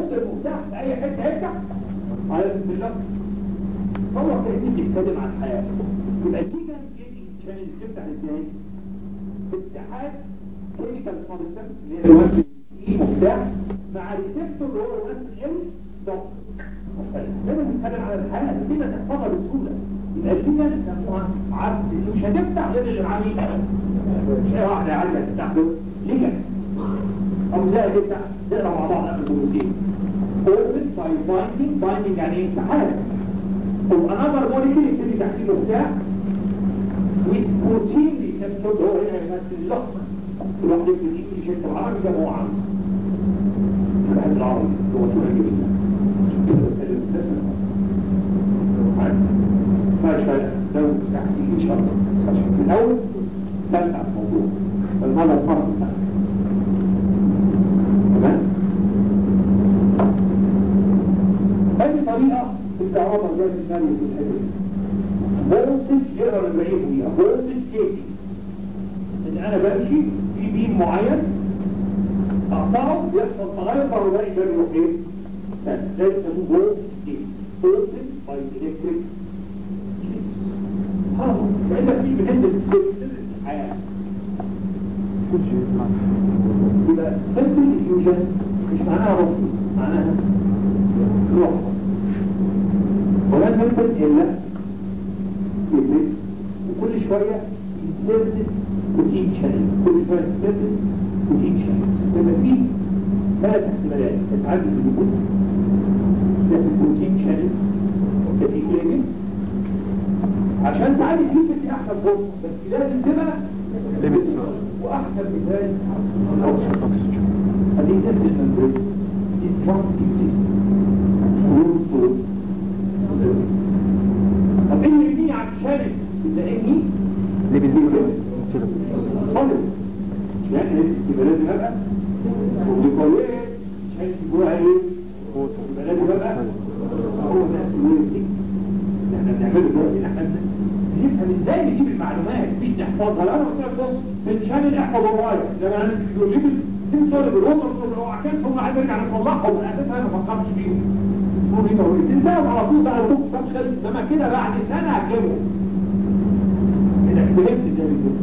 حط المفتاح في اي حته يفتح على بالله هو كأنك بتتكلم عن الحياه يبقى دي كان عشان تفتح ازاي اتحاد كيميكال سبستانس اللي هي بيمثل ايه مفتاح مع ريسبتور اللي هو بيمثل ال دوت لازم نتكلم على الحياه كده تحفظها بسهوله يبقى دي كانت يسموها عبد اللي مش هتفتح غير اللي معاه مين مش اي واحده عايزه تفتح له ليه او ازاي تفتح نقرا مع بعض قبل الجملتين open by binding binding يعني ايه اتحاد وانذر موليكيول يبتدي تحتيه مفتاح with protein receptor هو هنا يمثل اللحم الواحد يكتب انجلش يكتب عربي زي ما هو عاوز بحب العربي هو شو هيجيب فاشل لو تحتيه ان شاء الله في الاول استمتع الموضوع المرة الفرق تمام هذه طريقة في الكهرباء زي الثانية في الحدث فولتج يقدر نبعيه بيها فولتج كيتي ان انا بمشي في بيم معين اقطعه يحصل تغير فالرباعي ده بيروح ايه؟ ثاني ده يسموه فولتج كيتي فولتج باي الكتريك خلاص كانك في بتدرس بتدرس الحياه يبقى سيمبل ديفيوجن مش معناها بسيط معناها روح ولا تنفذ الا يبرد وكل شوية يتسلسل بروتين شانل كل شوية يتسلسل بروتين شانل يبقى في ثلاث احتمالات تتعدد الوجود ده في البروتين شانل ده في كليمين عشان تعالي فيه في احسن فرصة بس لازم تبقى واحسن مثال الاكسجين هذه نفس المنبرين دي ترانسكي سيستم طب ايه اللي بيجي على الشارع بتلاقيني اللي بيزيد خالص يعني يبقى لازم ابقى وديكوريه عشان جواها ايه يبقى لازم ابقى هو ده السلوك دي اللي احنا بنعمله دلوقتي ان احنا نفهم ازاي نجيب المعلومات مش نحفظها لا انا قلت لك بص في الشانل احفظ الرايه لما انا بيقول لي في طالب الوتر لو عشان هم عايز نرجع نصلحهم من اساسها ما فكرتش فيهم هو بيقول لي تنساهم على طول بقى وتوقف تدخل لما كده بعد سنه هتجيبهم كده فهمت ازاي بيقول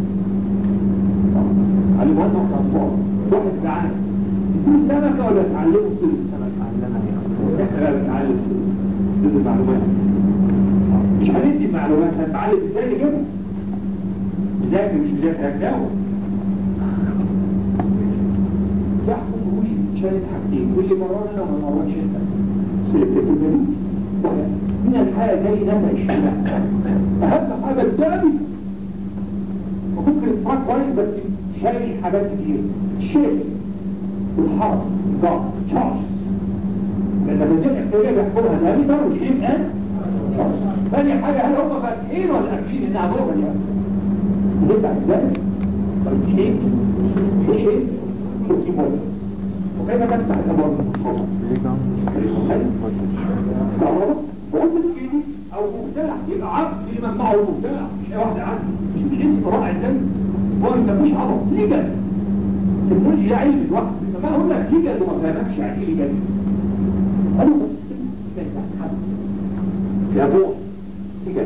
علي مهندس اطفال واحد جعان يدوه سمكه ولا تعلمه صيد السمكه احنا بقى بنتعلم صيد المعلومات مش هندي المعلومات هنتعلم ازاي نجيبها مذاكر مش مذاكر هتجاوب يحكم بقولي شايف حاجتين كل مرة انا وما مراتش انت سلكت البريد من الحياة جاي نتج اهم حاجة الدابي وممكن يتفرق كويس بس شايل حاجات كتير الشيء والحرس الضغط تشارج لان الرجال الاحتياجية بيحكمها دابي ده والشيء الان ثاني حاجة هل هم فاتحين ولا قافلين انها ضربة يعني نبدأ ازاي؟ طيب شيء شيء شيء موت وكيف تفتح الابواب المخصوصة؟ كهرباء بقول كده او مفتاح يبقى عبد اللي ممنوعه المفتاح مش اي واحد عبد مش بيجي طبعا ازاي هو ما يسموش عبط ليجل التكنولوجيا علم لوحده فما اقول لك ليجل وما فهمكش يعني ايه ليجل قالوا في ابوه ليجل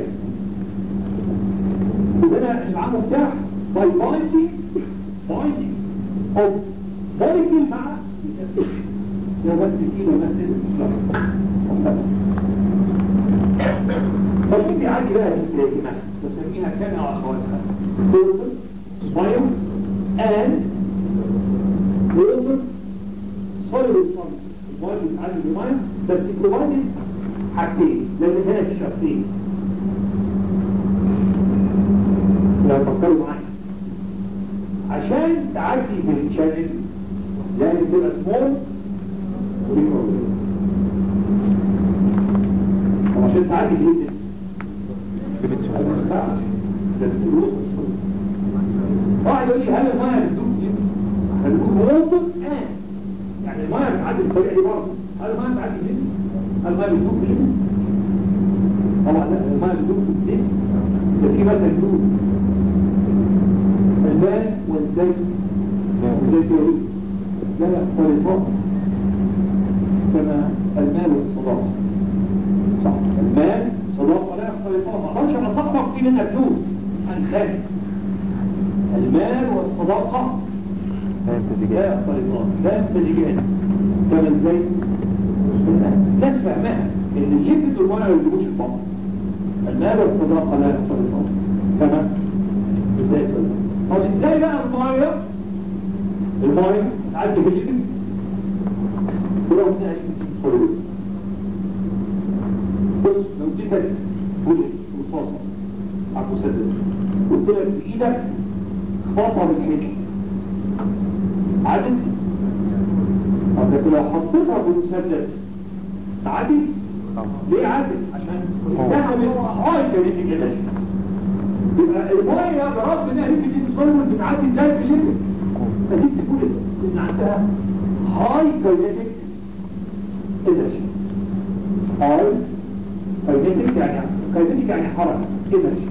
وهنا اللي معاه مفتاح باي بايندينج بايندينج او موليكيول مع لو بس كيلو بس طب في عادي بقى الاهتمام بسميها كان او اخواتها بورتر بايو ان بورتر سوليد فانكشن البايو بيتعالج بمايه بس بروفايدد حاجتين لان هنا في شرطين لو فكروا معايا عشان تعدي بالشانل لازم تبقى سمول وميكرو طب عشان تعدي بايه ما ينفعش ده الفلوس واحد يقول لي هل الميه بتدوب دي؟ احنا بنقول موطن ان يعني الميه بتعدي بالطريقه دي برضه هل الميه بتعدي دي؟ هل الميه بتدوب في الزيت؟ طبعا لا الميه بتدوب في الزيت ده في مثل يقول الماء والزيت والزيت يقول لا لا طريقات كما المال والصداقة صح المال صداقة لا يختلطان ما اقدرش ابقى صاحبك في منها فلوس هنخالف المال والصداقة لا يختلطان لا يمتزجان كما ازاي؟ الناس فاهمها ان الليبت والمال ما يجيبوش البطن المال والصداقة لا يختلطان كما ازاي طب ازاي بقى المايه المايه تعدي في الليبت ولو انها صلوات بص لو دي كانت بولي رصاصة على المسدس قلت لك بإيدك خبطها بالحجر عدت طب لكن لو حطيتها بالمسدس عدت ليه عدت عشان انها من هاي كانت كده يبقى المايه برغم انها هي دي صلوات بتعدي ازاي في الليل فدي تقول ان عندها هاي كاينيتيك انرجي هاي كاينيتيك يعني كاينيتيك يعني حركه انرجي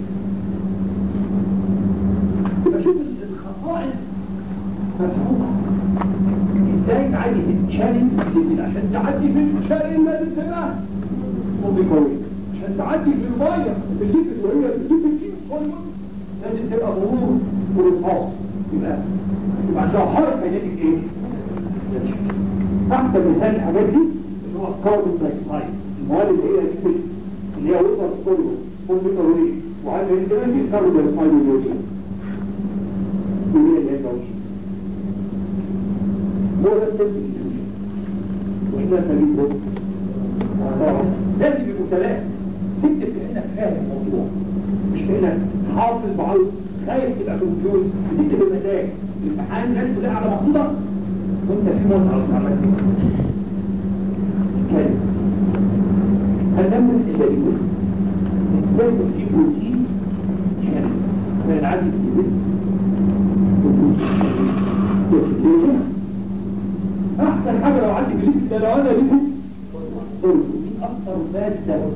يبقى شوف الخصائص مفهومه ازاي تعدي في الشارع اللي عشان تعدي في الشارع لازم تبقى مضيقوي عشان تعدي في الميه في الليفت وهي الليفت دي لازم تبقى مرور ورصاص يبقى يبقى عشان حركه كاينيتيك ايه؟ احسن مثال الحاجات دي اللي هو الكاربون دايكسايد المواد اللي هي دي اللي هي وصل صلبه صلبه وريه وعلى الانتباه في الكاربون دايكسايد واليوريا اليوريا اللي هي الجوشي هو ده السيستم واحنا نجيب بص لازم يبقوا ثلاثة تكتب كأنك فاهم الموضوع مش كأنك حافظ بعض خايف تبقى كونفيوز بتكتب المزاج الامتحان الناس كلها على مقصودك وانت في متعة وتعمل كلمة هنعمل الدليل ازاي في بروتين كامل من عادي في البيت احسن حاجة لو عندي جليد ده لو انا ليه قلت دي اكتر مادة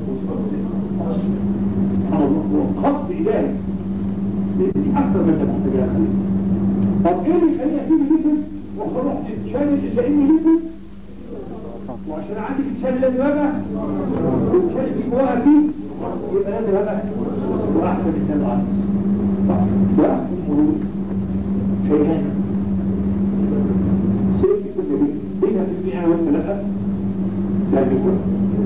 سبحان الله خط الهي دي اكتر مادة محتاجة خليل طب ايه اللي يخليني اسيب الليفت واروح تتشالج اللي اني ليفت وعشان عندي تتشالج لازم ابقى والتشالج دي جواها فيه يبقى لازم ابقى واحسن مثال عندي صح واحسن مرور شيئان سيدي كل دي بينا في المئة وانت لا لا يكون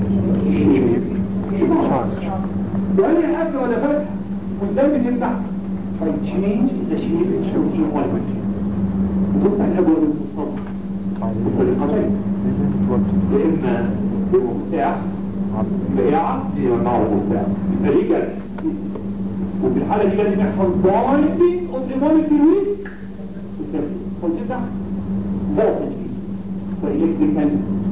وقال لي حاجة ولا فتح وازاي بتفتح فيتشينج ذا شيب الشوكي والوجه تفتح الابواب المتصلة بطريقتين يا اما بمفتاح بياعة يمنعه مفتاح يبقى ليه جرح وفي الحالة دي لازم يحصل بايندينج اوف ذا مولكيول وتفتح فولتج فالكتريكال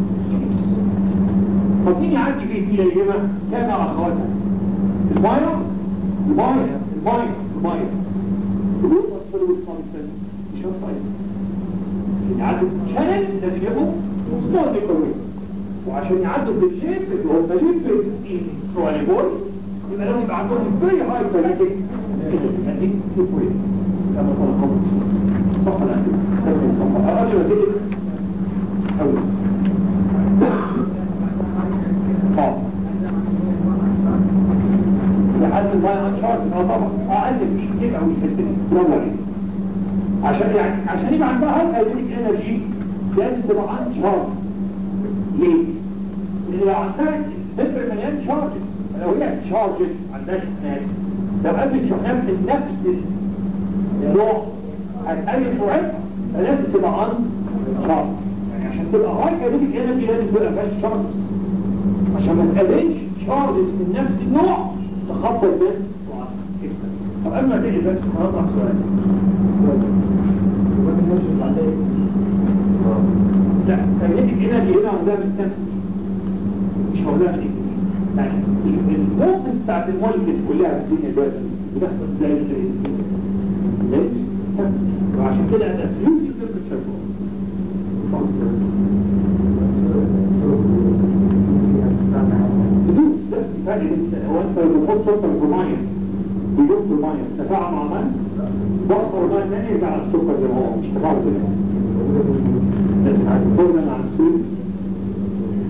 طب مين يعدي فيه دي يا جماعه كان اخواتها المايه المايه المايه المايه فلوس فلوس فانكشن مش هتصير عشان يعدوا شانل لازم يبقوا سمول ديكوريت وعشان يعدوا في الليف اللي هم ليف سواليبول يبقى لازم يبقى عندهم فيري هاي كونكتيك كونكتيك ديكوريت كما قال القول صح ولا لا؟ صح اقل وزيد أوي اه لحد ما انشارت اه طبعا اه اسف في كتير قوي في الدنيا عشان يعني عشان يبقى عندها هاي كاينيك انرجي لازم تبقى انشارت ليه؟ لان لو عندها الفبر مليان شارجز لو هي شارجز عندها شحنات لو قابلت شحنات من نفس النوع هتقلل سرعتها فلازم تبقى انشارت يعني عشان تبقى هاي كاينيك انرجي لازم تبقى فيهاش شارجز عشان ما تقابلش شارجز من نفس النوع تخبط بين طب قبل ما تيجي بس هطرح سؤال لا كاينيتيك انرجي هنا عندها بالتنس مش هقولها لك يعني الموقف بتاعت المولكيول كلها في الدنيا دلوقتي بتحصل ازاي ازاي وعشان كده انا فلوس التمبرتشر بدون بس فرق هو انت بتحط سكر في ميه بيدوب في الميه تفاعل مع ميه بخسر ميه ثانيه يرجع على السكر زي ما هو مش تفاعل زي ما هو لازم هتقول عن السوق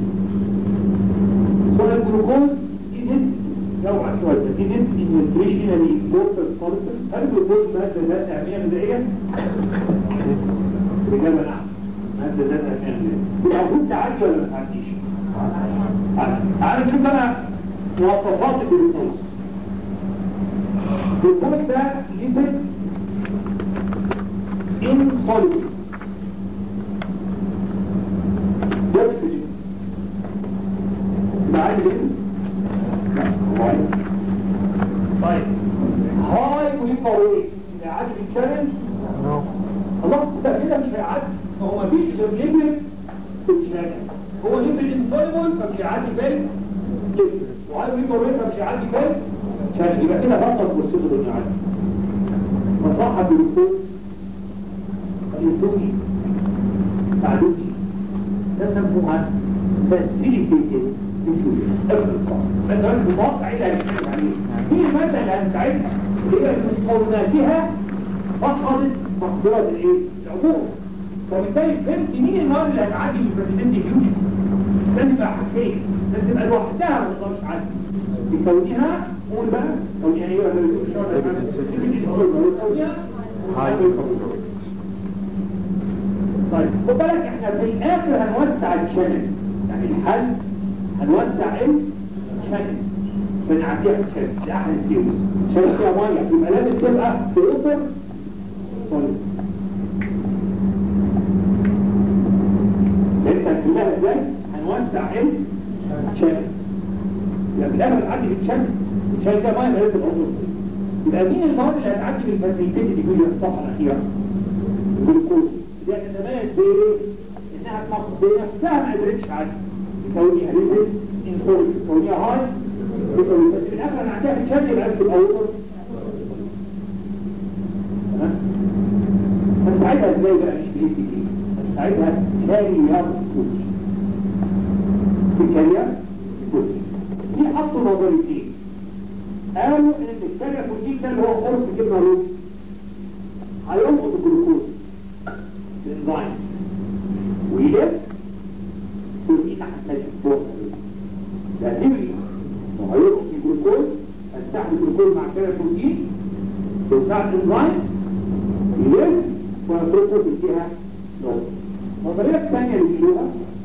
الجلوكوز إذن نوعا شوية إذن nutritionally important substance هل الجلوكوز مادة ذات أهمية غذائية؟ الإجابة نعم مادة ذات أهمية غذائية يبقى المفروض تعدي ولا ما تعديش؟ تعالى نشوف بقى مواصفات الجلوكوز الجلوكوز ده ليبيد insoluble يكفي بعد كده طيب هاي ويبقى ايه يعدي التشالنج الله ده كده مش هيعدي ما هو مفيش غير ليبل في التشالنج هو ليبل انسوليبل فمش هيعدي بال ليبل وهاي ويبقى ايه فمش هيعدي بال تشالنج يبقى كده فقط بروسيدور انه يعدي مصحة بالكود يدوني ساعدوني ده سموها فاسيليتيتد اختصار انت راجل متوقع ايه اللي هنتكلم عليه مين الماده اللي هنساعدها اللي هي مكوناتها فقدت مقدره الايه العبور وبالتالي فهمت مين النار اللي هتعدي من البريزنت فيوجن لازم تبقى حاجتين لازم تبقى لوحدها ما تقدرش تعدي بكونها قول بقى كونها ايه ولا كونها طيب خد بالك احنا في الاخر هنوسع الشانل يعني الحل هنوسع الشانل فنعديها الشانل ده احد التيوز شانل فيها ميه يبقى لازم تبقى في اوبر سوليد انت هتقولها ازاي هنوسع الشانل يبقى في الاخر هنعدي الشانل الشانل فيها ميه لازم اوبر يبقى مين المواد اللي هتعدي بالفاسيليتيت اللي بيجي الصفحه الاخيره الجلوكوز دي هتتميز بايه؟ انها بنفسها ما قدرتش تعدي بكونها ليبل انسول بكونها هاي بكونها بس في الاخر انا عندها تشد يبقى في الاول تمام؟ هنساعدها ازاي بقى مش بيدي دي؟ هنساعدها كارير كوتش في كارير كوتش دي حطوا نظريتين قالوا ان الكارير كوتش ده اللي هو قرص جبنه روز هينقض الجلوكوز الانزيم ويلف والإيد حتى يشوفوها ده هيبري وهيرقص الجلوكوز هتساعد الجلوكوز مع كده بروتين وتساعد الانزيم يلف وهترقص فيها نقطة النظرية الثانية اللي بيقولوها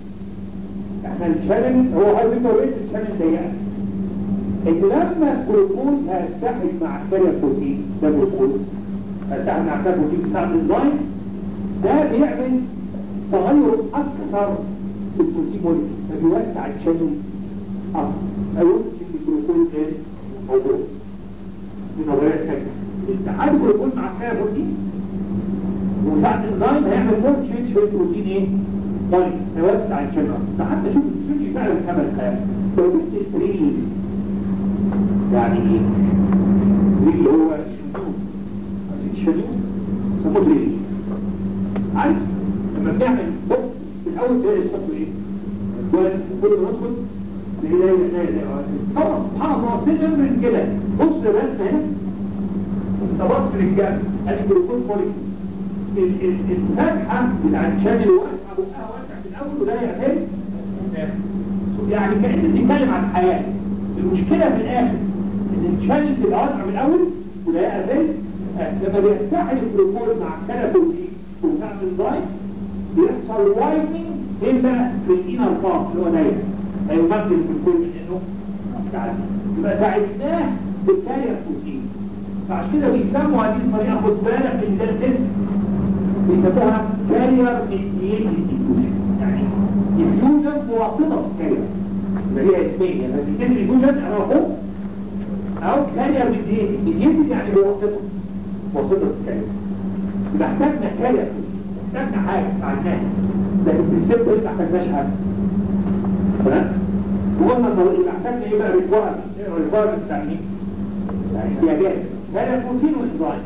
احنا الشانل هو هاي ريت الشانل ضيقة ان لما الجلوكوز هيتحد مع كارير بروتين ده جلوكوز هيتحد مع كارير بروتين بسبب الانزيم ده بيعمل تغير اكثر في البروتين مولكيول فبيوسع الشانل اكثر فيمكن الجلوكوز ايه موجود دي نظريه ثانيه اتحاد الجلوكوز مع كارير بروتين وساعة الانزيم هيعمل مور تشينج في البروتين ايه؟ طيب هيوسع الشانل ده حتى شوف السوشي فعلا كمل خيال لو جبت ستريل يعني ايه؟ ستريل هو الشنيون الشنيون سموه دريل عارف لما بنعمل بص في الاول تلاقي الصوت ايه؟ وكل ما ندخل تلاقي لا لا لا طبعا سبحان الله في من كده بص الرسمه هنا انت بص للجنب ادي جلوكوز موليكيول الفتحه بتاع الشامل واسعه بقها واسع في الاول ولا يعتمد يعني كأنك بتتكلم عن الحياه المشكله في الاخر ان الشامل تبقى واسعه من الاول ولا يعتمد لما بيتحد الجلوكوز مع الكلابوتين وساعة الضايف بيحصل وايدنج إلا في الإينر بارت اللي هو دايما هيمثل في الكل إنه تعالى يبقى ساعدناه بالكارير بروتين فعشان كده بيسموا هذه الطريقة خد بالك من ده الاسم بيسموها كارير ميدييتد ديفيوجن يعني ديفيوجن بواسطة الكارير يبقى ليها اسمين يعني بس الكارير ديفيوجن أهو أو كارير ميدييتد ميدييتد يعني بواسطة واسطة الكارير يبقى احتاجنا كارير احتاجنا حاجة ساعدناها لكن في السيب ما احتاجناش حاجة تمام؟ وقلنا انه يبقى احتاجنا ايه بقى ريكوارمنت ريكوارمنت بتاع مين؟ احتياجات كارير بروتين وانزايم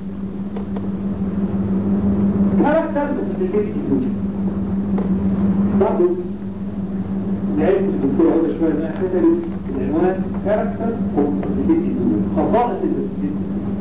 كاركتر وفاسيليتي ديفيوجن برضه لعلم الدكتور عودة شوية ما حسب العنوان كاركتر وفاسيليتي ديفيوجن خصائص الفاسيليتي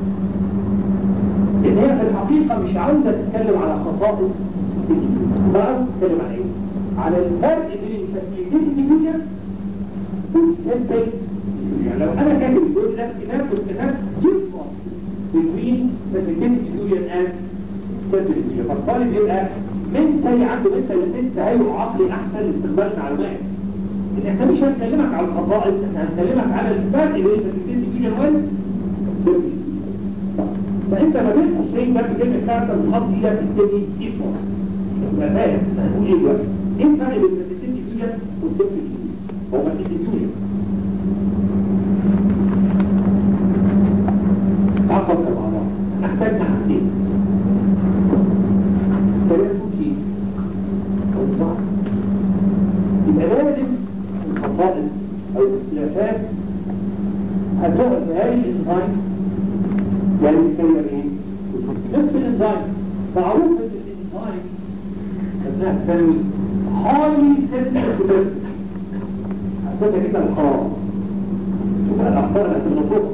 لان هي في الحقيقة مش عاوزة تتكلم على خصائص الديفيوجن بقى تتكلم عن ايه؟ على الفرق بين الفاسيليتي ديفيوجن سنتين يعني لو انا كاتب الجزء ده كتاب كنت كتبت يفرق بين فاسيتيتي ديفيوجن اند سنتين ديفيوجن فالطالب يبقى منتلي عنده منتلي سنت تهيئ عقلي احسن لاستقبال المعلومات ان احنا مش هنكلمك على الخصائص احنا هنكلمك على الفرق بين فاسيتيتي ديفيوجن وال فانت ما بين قوسين جنب كلمه كاركتر الخط دي بتبتدي ايكوال يبقى فاهم هنقول ايه دلوقتي ايه الفرق بين الفاسيتيتي ديفيوجن والسيمبل هو فاسيتيتي ديفيوجن تعال نفكر مع بعض نحتاج حاجتين طريقه ايه او صح يبقى لازم الخصائص او الاختلافات هتقعد في هذه الانزيم يعني يتكلم ايه نفس الانزيم معروف ان الانزيم خدناها في ثانوي highly sensitive اساسا كده الحراره شوف بقى الاخبار اللي بنطلقها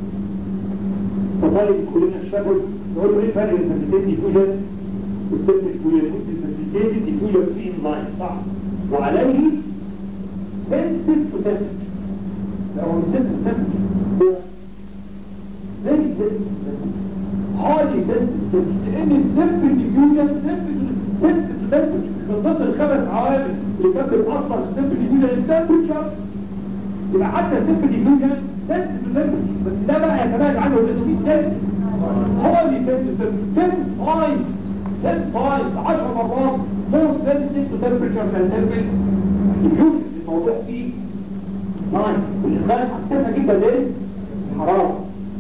فطالب كلنا الشغل نقول له ايه فرق الفاسيتيت ديفيوجن والسيرفس ديفيوجن الفاسيتيت ديفيوجن في انلاين صح وعليه سنسيتيف تو سنسيتيف لا هو مش سنسيتيف هو very sensitive highly sensitive لان السيرفس ديفيوجن سنسيتيف تو سنسيتيف من ضمن الخمس عوامل اللي كانت بتاثر في السيرفس ديفيوجن التمبرتشر يبقى حتى السيرفس ديفيوجن سنسيتيف بس ده بقى يتباعد عنه لانه في سنس هو اللي سنسيتيف 10 تايمز 10 تايمز 10 مرات مور سنسيتيف تو تمبرتشر من السيرفس ديفيوجن الموضوع فيه ساين والانسان حساسه جدا للحراره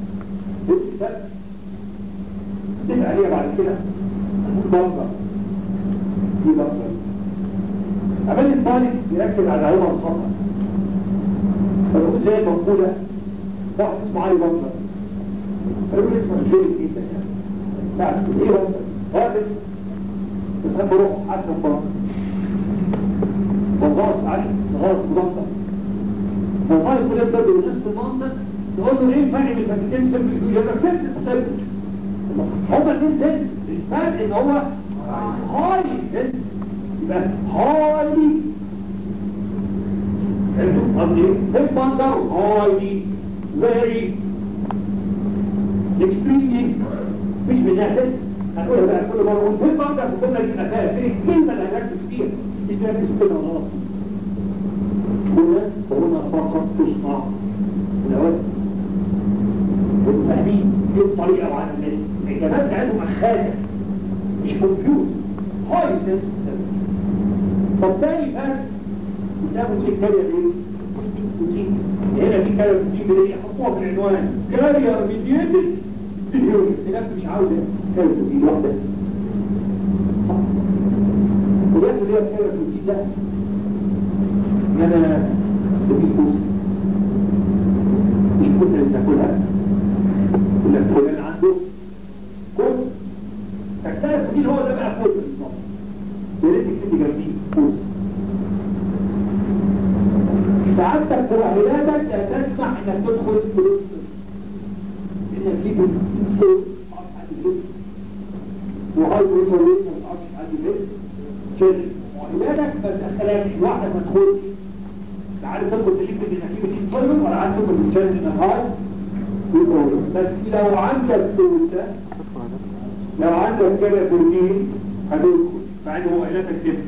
تبقى عليها بعد كده هنقول بنظر دي بنظر عمال الطالب يركز على العلوم الخطأ فنقول زي المقولة واحد اسمه علي بنظر فيقول اسمه الجيريس جدا يعني بعد كده ايه بنظر واحد بس انا بروح حسن بنظر بنظر علي غلط بنظر فالطالب كل يبدأ بنصف المنطق تقول له ايه الفرق بين الفاكتين سيمبل يبقى سيمبل سيمبل هما الاثنين سيمبل الفرق ان هو هاي سيمبل يبقى هاي فهمتوا قصدي ايه؟ هيك بانكر هاي فيري اكستريملي مش بنعتد هنقولها بقى كل مره نقول هيك بانكر في الجمله دي فيها فين الكلمه اللي هنركز فيها مش بنركز في كلمه غلط هنا وهنا فقط تصنع الأوقات والفاهمين دي الطريقة وعن الإجابات بتاعتهم أخاذة مش كمبيوتر هاي سنس فبالتالي فرق يسموا دي كارير ايه؟ روتين هنا دي كارير روتين ايه؟ يحطوها في العنوان كارير ميديتد فيديو الاختلاف مش عاوز كارير روتين واحدة صح وياخد ايه الكارير روتين ده؟ ان انا سبيل كوسه مش الكوسه اللي بتاكلها يقول لك فلان عنده كوسه فاختلف مين هو ده بقى كوسه بالظبط يا ريت تكتب جنبيه كوسه سعادتك وعيادك لا تسمح انك تدخل فلوس انك تيجي تدخل وهاي بروتين ما تعرفش حد ليه شد وعيادك ما تدخلهاش واحده ما تدخلش لا عارف تدخل تجيب النتيجه دي طيب ولا عارف تدخل تشد النهار بس لو عندك فلوسه لو عندك كده بروتين هتدخل مع ان هو علاجك زفت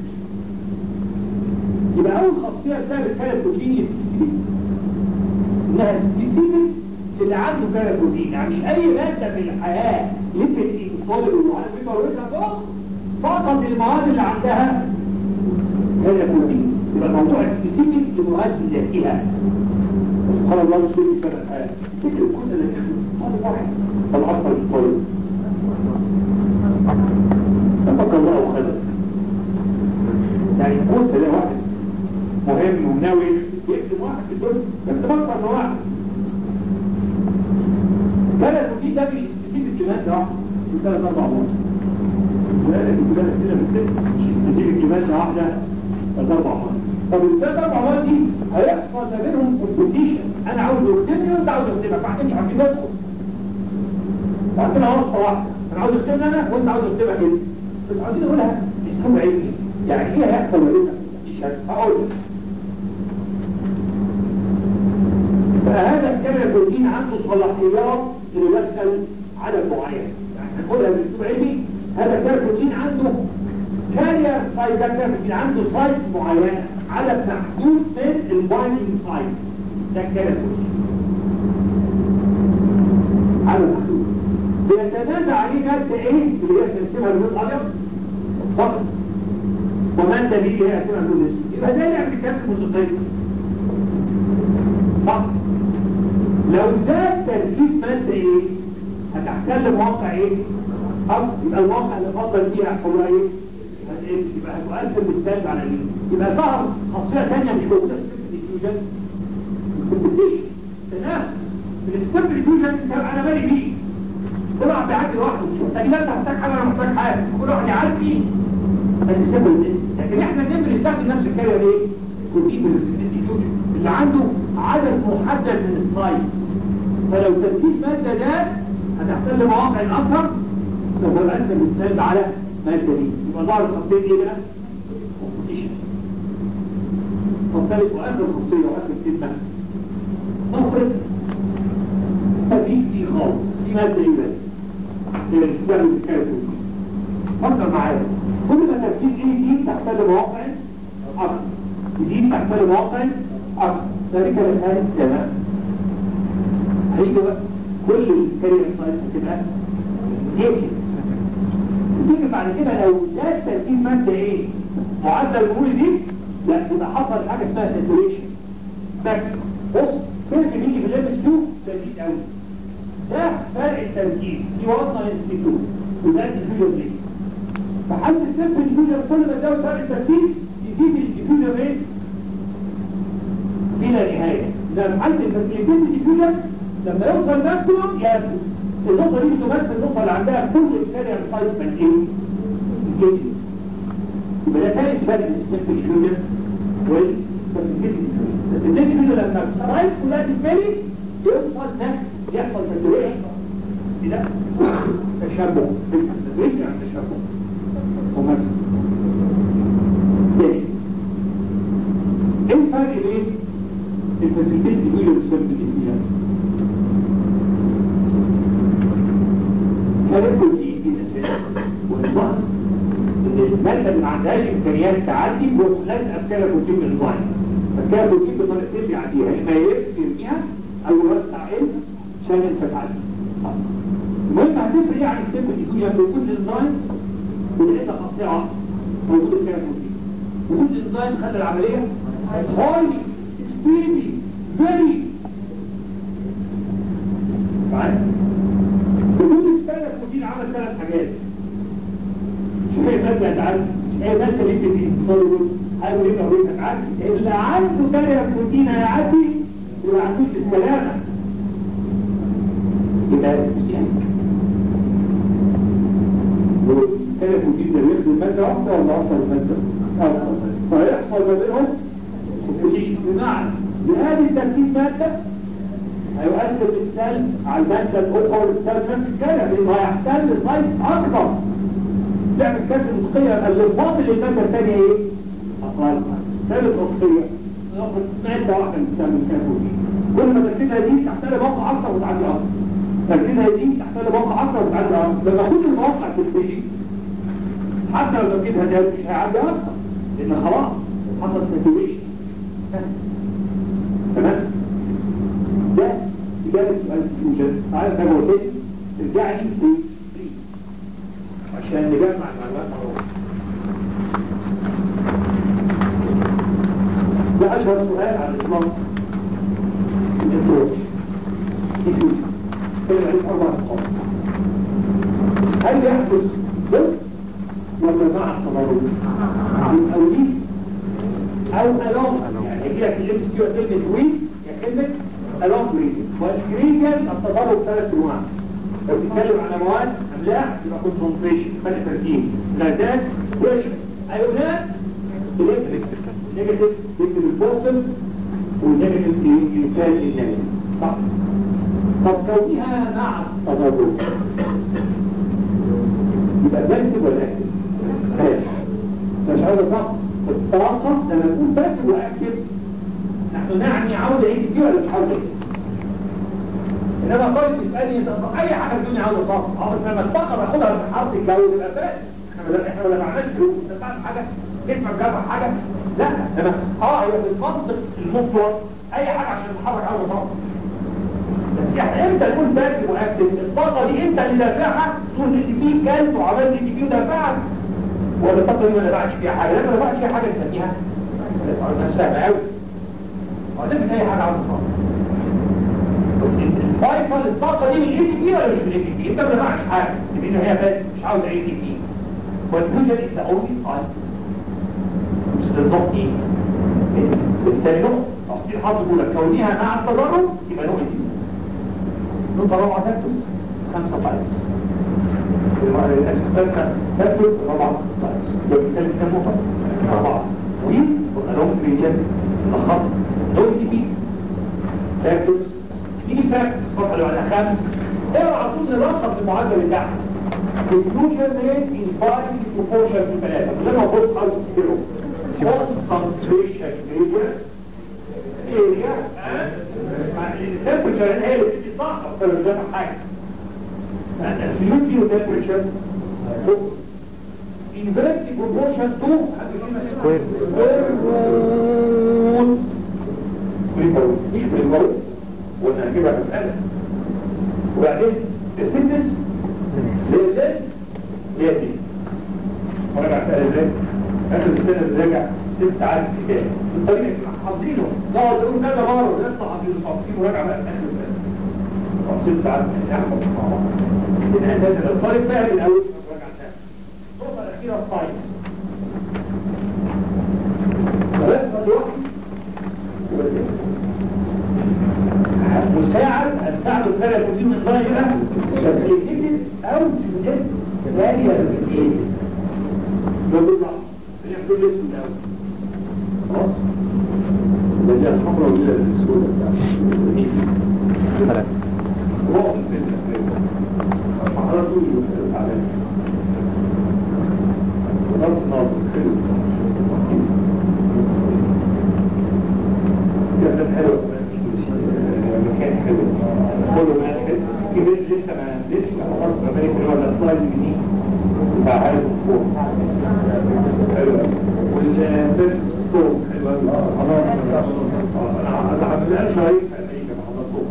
يبقى اول خاصيه بسبب الكلى بروتين سبيسيفيك انها سبيسيفيك اللي عنده كلى بروتين يعني مش اي ماده في الحياه ليبيد انسولين وعلى فكره ورثها فقط المواد اللي عندها كلى بروتين يبقى الموضوع سبيسيفيك لمواد ذاتها سبحان الله مش كل فرق الحياه فكر الكوسه اللي هذا واحد العصر الطويل تفكر الله وخلق يعني الكوسه ده واحد مهم وناوي يكتب واحد في الدنيا يكتب اكثر من واحد كان الروتين ده مش سبيسيفيك لماده واحده في ثلاث اربع مرات لا لكن كلها كده بتكتب مش سبيسيفيك لماده واحده ثلاث اربع مرات طب الثلاث اربع مرات دي هيحصل ما بينهم كومبيتيشن انا عاوز اكتبني وانت عاوز اكتبك بعد مش عارفين ندخل وعندنا وصفه واحده انا عاوز اكتبني انا وانت عاوز اكتبك انت بس عاوزين نقولها اسلوب علمي يعني ايه هيحصل ما بيننا مش هقول يبقى هذا الكلام بروتين عنده صلاحيات انه يسال عدد معين يعني هنقولها بالاسلوب علمي هذا الكلام بروتين عنده كارير سايت ده كلام بروتين عنده سايتس معينه عدد محدود من البايندنج سايتس ده الكلام بروتين عدد محدود بيتنازع عليه ماده ايه اللي هي تقسمها اللون الابيض فقط وماده بي اللي هي تقسمها اللون الاسود يبقى ده يعمل كاس موسيقيه صح لو زاد تركيز مادة ايه هتحتل مواقع ايه أو يبقى المواقع اللي فضل فيها حولها ايه هتقل يبقى هتؤثر بالسلب على مين يبقى ظهر خاصية ثانية مش موجودة في الديفيوجن الكومبيتيشن تمام السبب الديفيوجن كان انا بالي بيه كل واحد بيعدي لوحده مش محتاج لا انت محتاج حاجه انا محتاج حاجه كل واحد يعدي بس السبب لكن احنا نقدر نستخدم نفس الكلمه ايه كوتين بالديفيوجن اللي عنده عدد محدد من السايتس فلو تركيز مادة زاد هتحتل مواقع الأكثر سوف يؤثر بالسلب على مادة دي يبقى ظهر الخطين ايه بقى؟ كومبيتيشن والثالث وآخر خصية وآخر كلمة نفرض مفيش دي خالص دي مادة ايه بس؟ هي اللي بتستخدم الكالكولي فكر معايا كل ما تركيز ايه يزيد تحتل مواقع أكثر يزيد تحتل مواقع أكثر ذلك الآن تمام هيجي بقى كل الكارير سايت هتبقى يجي تيجي بعد كده لو زاد تركيز مادة ايه معدل المرور يزيد لا يبقى حصل حاجة اسمها ساتوريشن ماكس بص فرق بيجي في الليمس 2 شديد قوي ده فرق التركيز سي 1 ناقص سي 2 وده الديفيوجن ريت فحد السيمبل ديفيوجن كل ما زود فرق التركيز يزيد الديفيوجن ريت بلا نهاية إذا محل الفاسيليتين ديفيوجن لما يوصل ماكسيموم يأثر النقطة دي تمثل النقطة اللي عندها كل الكارير سايت من ايه؟ الجيتي يبقى ده ثالث فرق بين السيمبل ديفيوجن والفاسيليتين ديفيوجن بس الديفيوجن لما السايت كلها تتملي يوصل ماكس يحصل ساتوريشن كده تشبع ساتوريشن يعني تشبع وماكسيموم ايه الفرق بين الفاسيلتين الديفيوجن والسيمبل ديفيوجن؟ كانت بروتين دي الاساس والنظام ان الماده اللي ما عندهاش امكانيات تعدي لازم افكار بروتين من النظام فكان بروتين بطريقتين بيعديها اما يرميها او يوسع ايه عشان انت تعدي المهم هتفرق ايه عن السيمبل ديفيوجن بوجود الانزيم ولقيتها قطيعه موجوده فيها بروتين وجود الانزيم خلى العمليه highly extremely very معايا وجود الثلاث بروتين عمل ثلاث حاجات مش هي مادة هتعدي مش هي مادة اللي بتدي تصور حاول يبقى هو هتعدي اللي عنده ثلاث بروتين هيعدي وما عندوش السلامة يبقى يعني ثلاث بروتين ده بياخدوا مادة واحدة ولا أكثر مادة؟ أكثر فيحصل ما بينهم كومبيتيشن بمعنى بهذه التركيز مادة هيؤثر بالسلب على المادة الأخرى والسلب نفس الكلام لأنه هيحتل سايت أكبر تعمل كسر موسيقية اللي فاضل للمادة الثانية إيه؟ أقل ثالث خصية ناخد مادة واحدة بتسمى الكافوين كل ما تركيزها دي تحتل موقع أكثر وتعدي أكثر تركيزها دي تحتل موقع أكثر وتعدي أكثر لما كل المواقع تتفجي حتى لو تركيزها زاد مش هيعدي أكثر لأن خلاص حصل ساتوريشن تمام ده إجابة سؤال الفيوجن تعالى زي ما قلت ترجعني في عشان نجمع المعلومات مع بعض ده أشهر سؤال على الإطلاق الدكتور الفيوجن كان عليه أربع نقاط هل يحدث ضد ولا مع التضارب؟ أو دي أو ألوم يعني يجي لك الام كيو كلمة ويك يا كلمة ألوم جريديان والجريديان التضارب ثلاث أنواع لو بتتكلم على مواد أملاح يبقى كونسنتريشن فرق تركيز غازات بريشر أيونات الكتريك نيجاتيف يكتب البوزيتيف والنيجاتيف يمثال النيجاتيف صح طب كونها مع التضارب يبقى باسف ولا اكتف؟ باسف مش عاوز صح الطاقة لما تكون باسف واكتف نحن نعني عاوز ايه دي ولا مش عاوز ايه انما طالب يسالني طب اي حاجه في الدنيا عاوز طاقه اه بس لما الطاقه باخدها من حرف الجو يبقى فاهم احنا ما احنا ما دفعناش فلوس انت بتعمل حاجه جسمك دفع حاجه لا انما اه هي في المنطق المطلق اي حاجه عشان تتحرك عاوز طاقه بس احنا امتى نقول باسف واكتف الطاقه دي انت اللي دافعها تقول ان في كلب وعملت دي في ودافعها ولا الطاقه دي ما دفعتش فيها حاجه لما ما دفعتش فيها حاجه نسميها بس الناس فاهمه قوي وبعدين اي حاجه عاوز طاقه بس الفيصل الطاقه دي من اي تي بي ولا مش من اي تي بي انت ما دفعتش حاجه يبقى هي بس مش عاوز اي تي بي والفيوجن از ذا اونلي تايب مش للنقط ايه بالتالي نقط تحصيل حاصل يقول لك كونها مع التدرج يبقى نوع دي نقطة رابعة تكتس خمسة بايتس الأسفل تكتس رابعة بايتس ده بالتالي كم نقطة؟ أربعة وي والألوم بريديان ملخص نوع دي بي تكتس تيجي فاكت الصفحة اللي بعدها خمس اقرا على طول نلخص المعادلة اللي تحت conclusion rate in five proportion to ثلاثة لما قلت عاوز تكتبه concentration area area temperature هي اللي بتدي الطاقة فلو مش دافع حاجة الفيوتي temperature inversely proportion to سكوير square root بريمول مش بريمول وانا هجيبها مسألة وبعدين الفتنس ليه هي دي وراجع فيها ازاي اخر السنه راجع ست ساعات في الكتاب الطريق حافظينه نقعد نقول ده مره نطلع حافظينه حافظينه وراجع بقى اخر السنه طب ست ساعات نحفظ مع بعض لان اساسا الطالب فاهم الاول راجع تاني النقطه الاخيره الساينس ثلاث دلوقتي وبس مساعد هتساعده الثلاث ودي من ظاهرة بس يكتب او تجد ثانية بالكتير ده بيطلع هي كل اسم الاول خلاص ده دي الحمراء ودي السوداء بتاعت واضح حضرتك تقول المسألة تعالى ونظر ناظر حلو كانت حلوة مكان حلو كله مكان حلو كبير لسه ما نزلش خلاص بمالك اللي هو الاسلايز جديد بتاع عايز فوق حلو والفيلم ستور حلو خلاص انا انا عاملها شهرين في امريكا ما حضرتوش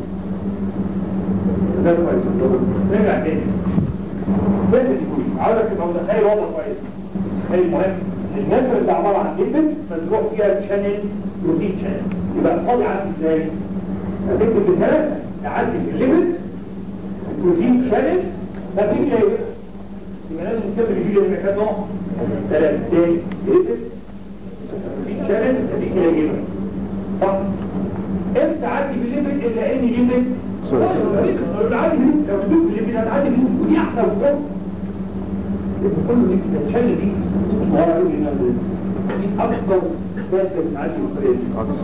ده كويس نرجع تاني زي ما تقول عاوزك تبقى متخيل وضع كويس تخيل مهم النفر اللي عباره عن ليفل مزروع فيها تشانل بروتين شانل يبقى فاضي عندي ازاي؟ هتكتب بثلاثه تعدي في الليفل البروتين شانل ده في كده يبقى لازم السر اللي يجي اللي كان نوع ثلاثه تاني ليفل البروتين شانل ده في كده يجيبها صح؟ امتى عدي في الليفل الا ان ليفل عادي لو تدوك الليفل هتعدي فيه ودي احلى وفوق كله دي الشانل دي صغيره قوي دي اكبر فاسد عادي وفريد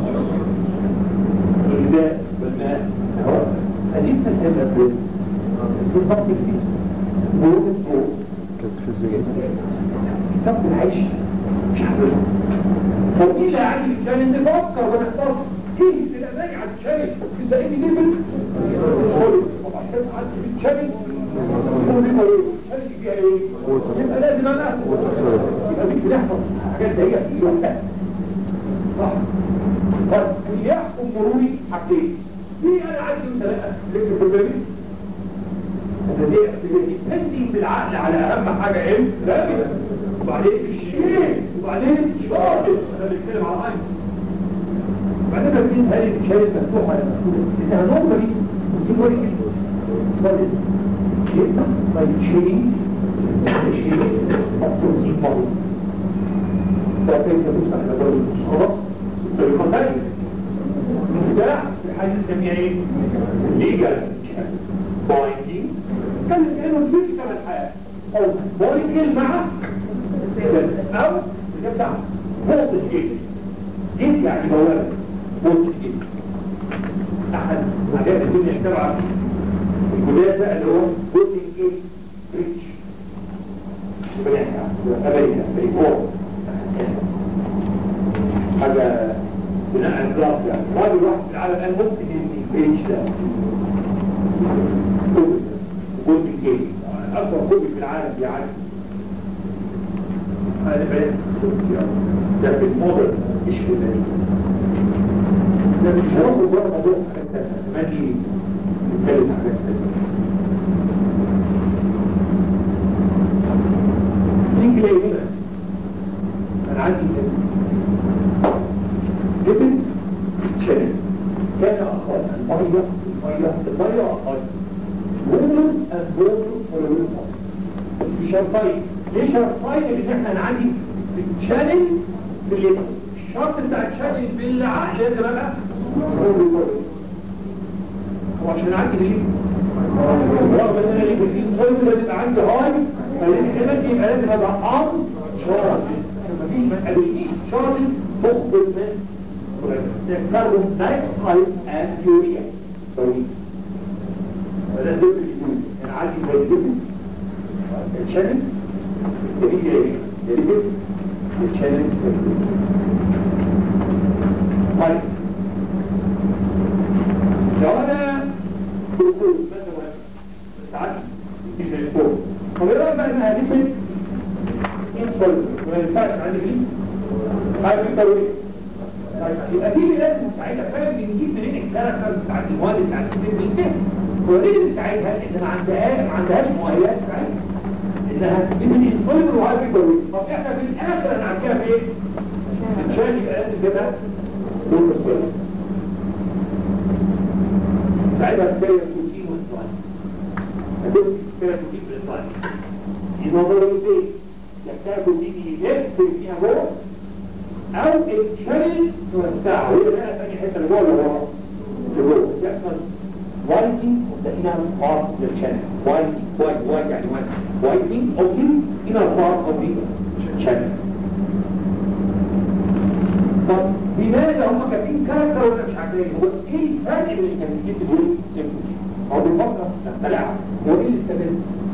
الغذاء والماء هذه تسهل الفريد في الضغط السيس بروك الفوق كسر الزجاج سبب العيش مش حافظها طب ايه اللي عندي في الشانل ده فكر ونحفظ ايه اللي باقي على الشانل اذا ايه ليفل طب عشان عندي في الشانل هو ليه ايه الشانل فيها ايه يبقى لازم انا يبقى دي بنحفظ حاجات دقيقه في وقتها صح طب اللي يحكم مروري حاجتين في انا عندي ثلاثه لكن بروبلمي انا زي اكتيفيتي بالعقل على اهم حاجه ايه لا وبعدين الشيء وبعدين شاطر انا بتكلم على اينس وبعدين فاكرين هل الشارع مفتوح ولا مفتوح انها نورمالي دي ورقه صادق يبقى طيب شيء شيء التوزيع مرض ده كيف تفتح لدرجه الصلاه بطريقه ثانيه المفتاح في حاجه نسميها ايه؟ ليجال بايندينج كان كانه فيزيكال الحياه او بايندينج مع او بتبدا فولتج جيت جيت يعني بوابه فولتج جيت احد حاجات الدنيا السبعه الجداد بقى اللي هو فولتج جيت بريتش امريكا امريكا بريكور حاجه بناء على الجراف يعني راجل واحد في العالم قال ممكن ان البيج ده كوبك جزء الجيش اكبر كوبك في العالم يعني هذا بيان ده في المودرن مش في المدينة ده مش هنخرج بره موضوع حاجات تانية ما دي نتكلم حاجات تانية نيجي ليه هنا انا عندي جبن شرب كان اقل الميه الميه الميه اقل وولن البول والولن مش شرطين ليه شرطين اللي احنا هنعدي بالتشانل بالليل الشرط بتاع التشانل بالعقل لازم ابقى هو عشان اعدي بالليل رغم ان انا ليه بالليل صوت لازم يبقى عندي هاي فلازم كمان يبقى لازم ابقى اب شارج مفيش ما تقابلنيش شارج تخرج من كاربون دايوكسيد اند يوريا سوري فده سر الجنون انا عندي زي الجبن الشانل اللي هي ايه؟ الجبن الشانل طيب لو انا دكتور مثلا ساعات مش زي الفوق طب ايه رايك بقى انها ليفت انسول ما ينفعش عندي ليه؟ عارف انت ايه؟ طيب يبقى دي اللي لازم نساعدها فاهم بنجيب منين الكاركتر بتاعت المواد بتاعت السن دي هو دي اللي نساعدها ان ما عندهاش ما عندهاش مؤهلات تساعدها انها من الانسولين وهاي بيكوين طب احنا في الاخر هنعديها في ايه؟ عشان يبقى لازم كده دول الانسولين ساعتها تلاقي البروتين والانسولين هتبقى كده البروتين والانسولين ينظروا ازاي؟ يحتاج بروتين يلف فيها جوه او الشلل توسعه وهي بقى ثاني حته اللي جوه اللي ورا اللي جوه يحصل وايتنج اوف ذا انر بارت اوف ذا شانل وايتنج وايت وايت يعني وايتنج اوف ذا انر بارت اوف ذا شانل طب لماذا هم كاتبين كاركتر ولا مش عارفين هو ايه الفرق بين الكاتبين دول سيمبل هو بيفكر نخترعها هو ايه اللي استفاد؟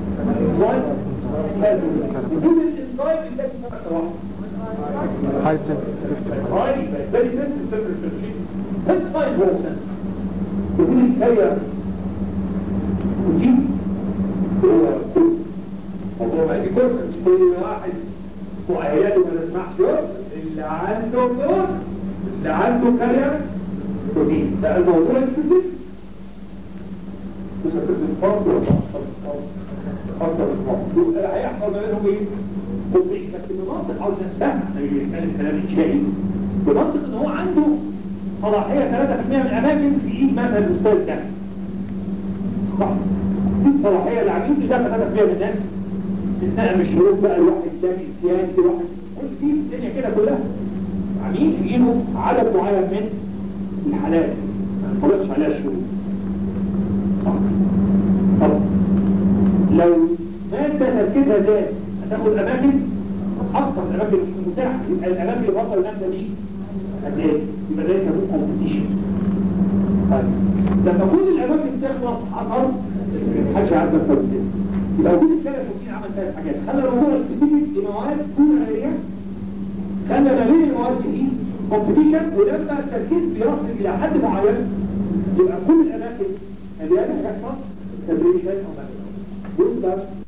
الانزايم وجود الانزايم اللي لازم كاركتر واحد high sensitivity highly very sensitive temperature That's fine for sense يقول الكارير وجيب هو كرسي موضوع ما يجي كرسي مش كل واحد مؤهلاته ما نسمعش كرسي اللي عنده كرسي اللي عنده كارير بروتين ده الموضوع الفيزيك مسافة الفرد أكثر من يبقى هيحصل ما بينهم ايه؟ بطيء بس بمنطق عاوز نفهم احنا بنتكلم كلام انشائي بمنطق ان هو عنده صلاحية 3% من الأماكن في إيد مثلا الأستاذ ده صح دي الصلاحية اللي عاملين ده 3% من الناس استثناء مش شروط بقى الواحد الثاني الثاني في واحد في الدنيا كده كلها عاملين في إيده عدد معين من الحالات ما نقولش عليها شروط صح طب لو مادة تركيزها زاد هتاخد أماكن أكثر الأماكن المتاحة يبقى الأماكن اللي وصل المادة دي قد إيه؟ يبقى ده يسموه كومبيتيشن طيب لما كل الأماكن تخلص حصل محدش عارف أكتر من كده يبقى وجود الثلاث روتين عمل ثلاث حاجات خلى الموضوع سبيسيفيك لمواد تكون غيرية خلى ما بين المواد دي كومبيتيشن ولما التركيز بيصل إلى حد معين يبقى كل الأماكن مليانة يحصل سبريشن أو ماكسيمم